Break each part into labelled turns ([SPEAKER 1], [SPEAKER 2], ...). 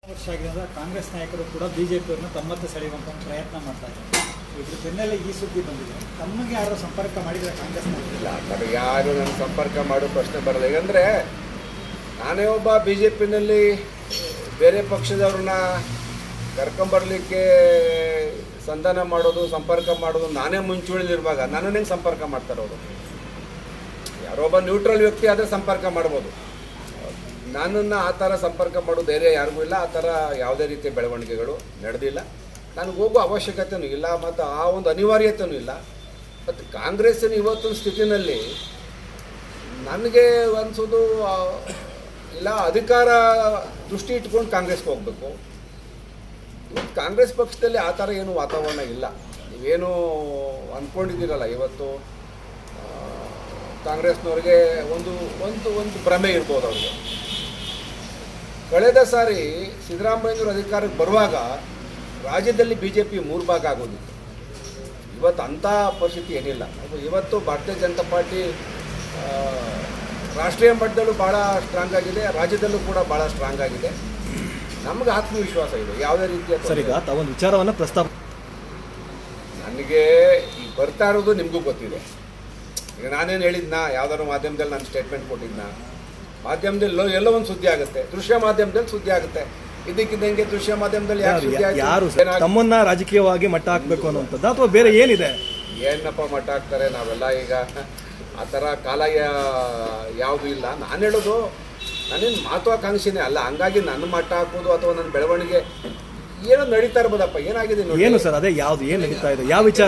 [SPEAKER 1] ವರ್ಷ ಆಗಿರೋದ ಕಾಂಗ್ರೆಸ್ ನಾಯಕರು ಕೂಡ ಬಿಜೆಪಿಯವ್ರನ್ನ ತಮ್ಮತ್ತ ಸೆಳೆಯುವಂತ ಒಂದು ಪ್ರಯತ್ನ ಮಾಡ್ತಾ ಇದ್ದಾರೆ ಇದ್ರ ಬೆನ್ನಲ್ಲೇ ಈ ಸುದ್ದಿ ಬಂದಿದೆ ತಮಗೆ ಯಾರು ಸಂಪರ್ಕ ಮಾಡಿದ್ರೆ ಕಾಂಗ್ರೆಸ್ ನಾಯಕರು
[SPEAKER 2] ಇಲ್ಲ ನನಗೆ ಯಾರು ನನ್ನ ಸಂಪರ್ಕ ಮಾಡೋ ಪ್ರಶ್ನೆ ಬರಲ್ಲ ಯಾಕಂದರೆ ನಾನೇ ಒಬ್ಬ ಬಿ ಜೆ ಪಿನಲ್ಲಿ ಬೇರೆ ಪಕ್ಷದವ್ರನ್ನ ಕರ್ಕೊಂಬರ್ಲಿಕ್ಕೆ ಸಂಧಾನ ಮಾಡೋದು ಸಂಪರ್ಕ ಮಾಡೋದು ನಾನೇ ಮುಂಚೂಣಿಲಿರುವಾಗ ನನ್ನನ್ನೇ ಸಂಪರ್ಕ ಮಾಡ್ತಾರೆ ಅವರು ಯಾರೊಬ್ಬ ನ್ಯೂಟ್ರಲ್ ವ್ಯಕ್ತಿ ಆದರೆ ಸಂಪರ್ಕ ಮಾಡ್ಬೋದು ನನ್ನನ್ನು ಆ ಥರ ಸಂಪರ್ಕ ಮಾಡೋ ಧೈರ್ಯ ಯಾರಿಗೂ ಇಲ್ಲ ಆ ಥರ ಯಾವುದೇ ರೀತಿಯ ಬೆಳವಣಿಗೆಗಳು ನಡೆದಿಲ್ಲ ನನಗೆ ಹೋಗೋ ಅವಶ್ಯಕತೆಯೂ ಇಲ್ಲ ಮತ್ತು ಆ ಒಂದು ಅನಿವಾರ್ಯತೆಯೂ ಇಲ್ಲ ಮತ್ತು ಕಾಂಗ್ರೆಸ್ಸಿನ ಇವತ್ತಿನ ಸ್ಥಿತಿನಲ್ಲಿ ನನಗೆ ಅನಿಸೋದು ಆ, ಇಲ್ಲ ಅಧಿಕಾರ ದೃಷ್ಟಿ ಇಟ್ಕೊಂಡು ಕಾಂಗ್ರೆಸ್ಗೆ ಹೋಗಬೇಕು ಇವತ್ತು ಕಾಂಗ್ರೆಸ್ ಪಕ್ಷದಲ್ಲಿ ಆ ಥರ ಏನು ವಾತಾವರಣ ಇಲ್ಲ ನೀವೇನು ಅಂದ್ಕೊಂಡಿದ್ದೀರಲ್ಲ ಇವತ್ತು ಆ, ಕಾಂಗ್ರೆಸ್ನವ್ರಿಗೆ ಒಂದು ಒಂದು ಒಂದು ಭ್ರಮೆ ಇರ್ಬೋದು ಅವ್ರಿಗೆ ಕಳೆದ ಸಾರಿ ಸಿದ್ದರಾಮಯ್ಯನವರು ಅಧಿಕಾರಕ್ಕೆ ಬರುವಾಗ ರಾಜ್ಯದಲ್ಲಿ ಬಿ ಜೆ ಪಿ ಮೂರು ಭಾಗ ಆಗೋದಿತ್ತು ಇವತ್ತು ಅಂಥ ಪರಿಸ್ಥಿತಿ ಏನಿಲ್ಲ ಅದು ಇವತ್ತು ಭಾರತೀಯ ಜನತಾ ಪಾರ್ಟಿ ಆ, ರಾಷ್ಟ್ರೀಯ ಮಟ್ಟದಲ್ಲೂ ಭಾಳ ಸ್ಟ್ರಾಂಗ್ ಆಗಿದೆ ರಾಜ್ಯದಲ್ಲೂ ಕೂಡ ಭಾಳ ಸ್ಟ್ರಾಂಗ್ ಆಗಿದೆ ನಮ್ಗೆ ಆತ್ಮವಿಶ್ವಾಸ ಇದೆ ಯಾವುದೇ ರೀತಿಯ
[SPEAKER 3] ಸರ್ ಈಗ ತಾವೊಂದು ವಿಚಾರವನ್ನು ಪ್ರಸ್ತಾಪ
[SPEAKER 2] ನನಗೆ ಈಗ ಬರ್ತಾ ಇರೋದು ನಿಮಗೂ ಗೊತ್ತಿದೆ ಈಗ ನಾನೇನು ಹೇಳಿದ್ನಾ ಯಾವ್ದಾದ್ರು ಮಾಧ್ಯಮದಲ್ಲಿ ನಾನು ಸ್ಟೇಟ್ಮೆಂಟ್ ಕೊಟ್ಟಿದ್ನಾ ಮಾಧ್ಯಮದಲ್ಲಿ ಎಲ್ಲೋ ಎಲ್ಲೋ ಒಂದು ಸುದ್ದಿ ಆಗುತ್ತೆ ದೃಶ್ಯ ಮಾಧ್ಯಮದಲ್ಲಿ ಸುದ್ದಿ ಆಗುತ್ತೆ ಇದಕ್ಕಿದ್ದಂಗೆ ದೃಶ್ಯ ಮಾಧ್ಯಮದಲ್ಲಿ ಯಾಕೆ
[SPEAKER 3] ಯಾರು-
[SPEAKER 2] ಸುದ್ದಿ ಆಯ್ತು?
[SPEAKER 3] ಯಾರು ಸರ್
[SPEAKER 2] ಏನಾಗ್-
[SPEAKER 3] ತಮ್ಮನ್ನ ರಾಜಕೀಯವಾಗಿ ಮಟ್ಟ ಹಾಕ್ಬೇಕು ಅನ್ನುವಂಥದ್ದು ಅಥವಾ ಬೇರೆ ಏನಿದೆ
[SPEAKER 2] ಏನಪ್ಪ ಮಟ್ಟ ಹಾಕ್ತಾರೆ ನಾವೆಲ್ಲ ಈಗ ಆ ಥರ ಕಾಲ ಯಾವುದು ಇಲ್ಲ ನಾನು ಹೇಳೋದು ನಾನೇನು ಮಹತ್ವಾಕಾಂಕ್ಷಿನೇ ಅಲ್ಲ ಹಂಗಾಗಿ ನನ್ನ ಮಟ್ಟ ಹಾಕೋದು ಅಥವಾ ನನ್ನ ಬೆಳವಣಿಗೆ ಏನೋ ನಡೀತಾ ಇರ್ಬೋದಪ್ಪ ಏನಾಗಿದೆ ನೋಡಿ.
[SPEAKER 3] ಏನು ಸರ್ ಅದೇ ಯಾವ್ದು ಏನ್ ನಡೀತಾ ಇದೆ ಯಾವ ವಿಚಾರ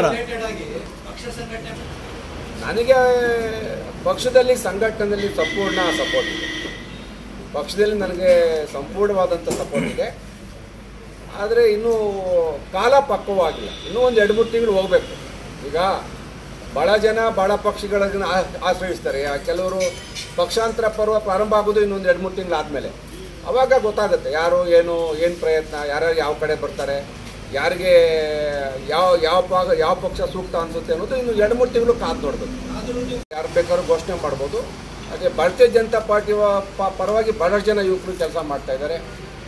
[SPEAKER 2] ನನಗೆ ಪಕ್ಷದಲ್ಲಿ ಸಂಘಟನೆಯಲ್ಲಿ ಸಂಪೂರ್ಣ ಸಪೋರ್ಟ್ ಇದೆ ಪಕ್ಷದಲ್ಲಿ ನನಗೆ ಸಂಪೂರ್ಣವಾದಂಥ ಸಪೋರ್ಟ್ ಇದೆ ಆದರೆ ಇನ್ನೂ ಕಾಲ ಪಕ್ವವಾಗಿಲ್ಲ ಇನ್ನೂ ಒಂದು ಎರಡು ಮೂರು ತಿಂಗಳು ಹೋಗಬೇಕು ಈಗ ಭಾಳ ಜನ ಭಾಳ ಪಕ್ಷಗಳನ್ನು ಆ- ಆಶ್ರಯಿಸ್ತಾರೆ ಆ ಕೆಲವರು ಪಕ್ಷಾಂತರ ಪರ್ವ ಪ್ರಾರಂಭ ಆಗೋದು ಇನ್ನೊಂದು ಎರಡು ಮೂರು ತಿಂಗಳು ಆದಮೇಲೆ ಅವಾಗ ಗೊತ್ತಾಗುತ್ತೆ ಯಾರು ಏನು ಏನು ಪ್ರಯತ್ನ ಯಾರ್ಯಾರು ಯಾವ ಕಡೆ ಬರ್ತಾರೆ ಯಾರಿಗೆ ಯಾವ ಯಾವ ಪಾಗ ಯಾವ ಪಕ್ಷ ಸೂಕ್ತ ಅನಿಸುತ್ತೆ ಅನ್ನೋದು ಇನ್ನು ಎರಡು ಮೂರು ತಿಂಗಳು ಕಾದು ನೋಡಬೇಕು ಯಾರು ಬೇಕಾದ್ರೂ ಘೋಷಣೆ ಮಾಡ್ಬೋದು ಅದೇ ಭಾರತೀಯ ಜನತಾ ಪಾರ್ಟಿ ಪ- ಪರವಾಗಿ ಬಹಳಷ್ಟು ಜನ ಯುವಕರು ಕೆಲಸ ಮಾಡ್ತಾ ಇದ್ದಾರೆ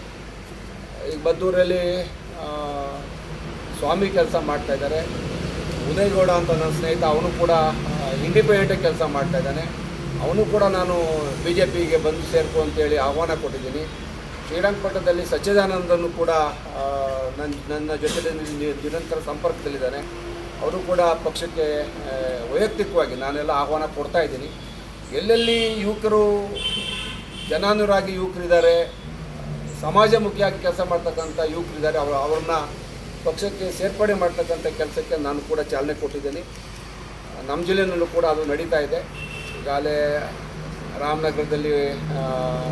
[SPEAKER 2] ಈಗ ಬದ್ದೂರಲ್ಲಿ ಆ, ಸ್ವಾಮಿ ಕೆಲಸ ಮಾಡ್ತಾ ಇದ್ದಾರೆ ಉದಯಗೌಡ ಅಂತ ನನ್ನ ಸ್ನೇಹಿತ ಅವನು ಕೂಡ ಇಂಡಿಪೆಂಡೆಂಟಾಗಿ ಕೆಲಸ ಮಾಡ್ತಾ ಇದ್ದಾನೆ ಅವನು ಕೂಡ ನಾನು ಬಿ ಜೆ ಪಿಗೆ ಬಂದು ಸೇರ್ಕೊ ಅಂತೇಳಿ ಆಹ್ವಾನ ಕೊಟ್ಟಿದ್ದೀನಿ ಶ್ರೀರಂಗಪಟ್ಟಣದಲ್ಲಿ ಸಚ್ಚಿದಾನಂದನು ಕೂಡ ಆ, ನನ್ನ ನನ್ನ ಜೊತೆ ನಿರಂತರ ಸಂಪರ್ಕದಲ್ಲಿದ್ದಾನೆ ಅವರು ಕೂಡ ಪಕ್ಷಕ್ಕೆ ಆ, ವೈಯಕ್ತಿಕವಾಗಿ ನಾನೆಲ್ಲ ಆಹ್ವಾನ ಕೊಡ್ತಾ ಇದ್ದೀನಿ ಎಲ್ಲೆಲ್ಲಿ ಯುವಕರು ಜನಾನುರಾಗಿ ಯುವಕರಿದ್ದಾರೆ ಸಮಾಜಮುಖಿಯಾಗಿ ಕೆಲಸ ಮಾಡ್ತಕ್ಕಂಥ ಯುವಕರಿದ್ದಾರೆ ಅವರು ಅವ್ರನ್ನ ಪಕ್ಷಕ್ಕೆ ಸೇರ್ಪಡೆ ಮಾಡ್ತಕ್ಕಂಥ ಕೆಲಸಕ್ಕೆ ನಾನು ಕೂಡ ಚಾಲನೆ ಕೊಟ್ಟಿದ್ದೀನಿ ನಮ್ಮ ಜಿಲ್ಲೆಯಲ್ಲೂ ಕೂಡ ಅದು ನಡೀತಾ ಇದೆ ಈಗಾಗಲೇ ರಾಮನಗರದಲ್ಲಿ ಆ,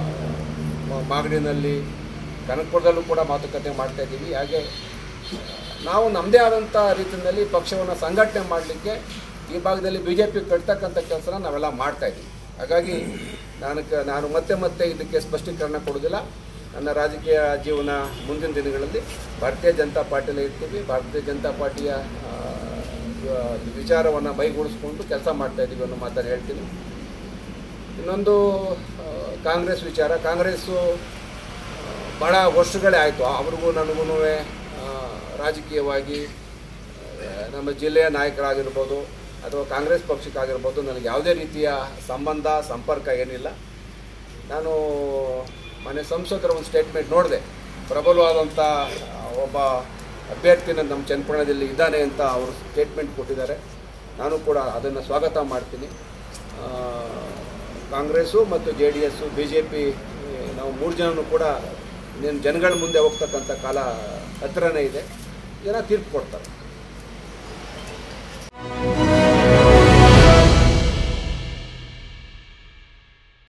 [SPEAKER 2] ಮ- ಮಾಗಡಿನಲ್ಲಿ ಕನಕಪುರದಲ್ಲೂ ಕೂಡ ಮಾತುಕತೆ ಮಾಡ್ತಾ ಇದ್ದೀವಿ ಹಾಗೆ ನಾವು ನಮ್ಮದೇ ಆದಂಥ ರೀತಿಯಲ್ಲಿ ಪಕ್ಷವನ್ನು ಸಂಘಟನೆ ಮಾಡಲಿಕ್ಕೆ ಈ ಭಾಗದಲ್ಲಿ ಬಿ ಜೆ ಪಿ ಕಟ್ತಕ್ಕಂಥ ಕೆಲಸನ ನಾವೆಲ್ಲ ಮಾಡ್ತಾ ಇದ್ದೀವಿ ಹಾಗಾಗಿ ನಾನು ಕ ನಾನು ಮತ್ತೆ ಮತ್ತೆ ಇದಕ್ಕೆ ಸ್ಪಷ್ಟೀಕರಣ ಕೊಡೋದಿಲ್ಲ ನನ್ನ ರಾಜಕೀಯ ಜೀವನ ಮುಂದಿನ ದಿನಗಳಲ್ಲಿ ಭಾರತೀಯ ಜನತಾ ಪಾರ್ಟಿಯಲ್ಲಿ ಇರ್ತೀವಿ ಭಾರತೀಯ ಜನತಾ ಪಾರ್ಟಿಯ ಆ, ವಿಚಾರವನ್ನು ಮೈಗೂಡಿಸ್ಕೊಂಡು ಕೆಲಸ ಮಾಡ್ತಾ ಇದ್ದೀವಿ ಅನ್ನೋ ಮಾತನ್ನು ಹೇಳ್ತೀನಿ ಇನ್ನೊಂದು ಆ, ಕಾಂಗ್ರೆಸ್ ವಿಚಾರ ಕಾಂಗ್ರೆಸ್ಸು ಆ, ಭಾಳ ವರ್ಷಗಳೇ ಆಯಿತು ಅವ್ರಿಗೂ ನನಗೂ ರಾಜಕೀಯವಾಗಿ ಆ, ನಮ್ಮ ಜಿಲ್ಲೆಯ ನಾಯಕರಾಗಿರ್ಬೋದು ಅಥವಾ ಕಾಂಗ್ರೆಸ್ ಪಕ್ಷಕ್ಕಾಗಿರ್ಬೋದು ನನಗೆ ಯಾವುದೇ ರೀತಿಯ ಸಂಬಂಧ ಸಂಪರ್ಕ ಏನಿಲ್ಲ ನಾನು ಮನೆ ಸಂಸದರ ಒಂದು ಸ್ಟೇಟ್ಮೆಂಟ್ ನೋಡಿದೆ ಪ್ರಬಲವಾದಂಥ ಆ, ಒಬ್ಬ ಅಭ್ಯರ್ಥಿನ ನಮ್ಮ ಚನ್ನಪಟ್ಟಣದಲ್ಲಿ ಇದ್ದಾನೆ ಅಂತ ಅವರು ಸ್ಟೇಟ್ಮೆಂಟ್ ಕೊಟ್ಟಿದ್ದಾರೆ ನಾನು ಕೂಡ ಅದನ್ನು ಸ್ವಾಗತ ಮಾಡ್ತೀನಿ ಆ, ಕಾಂಗ್ರೆಸ್ಸು ಮತ್ತು J D S B J P ನಾವು ಮೂರು ಜನನು ಕೂಡ ಇನ್ನೇನು ಜನಗಳ ಮುಂದೆ ಹೋಗ್ತಕ್ಕಂಥ ಕಾಲ ಹತ್ರನೇ ಇದೆ ಜನ ತೀರ್ಪು ಕೊಡ್ತಾರೆ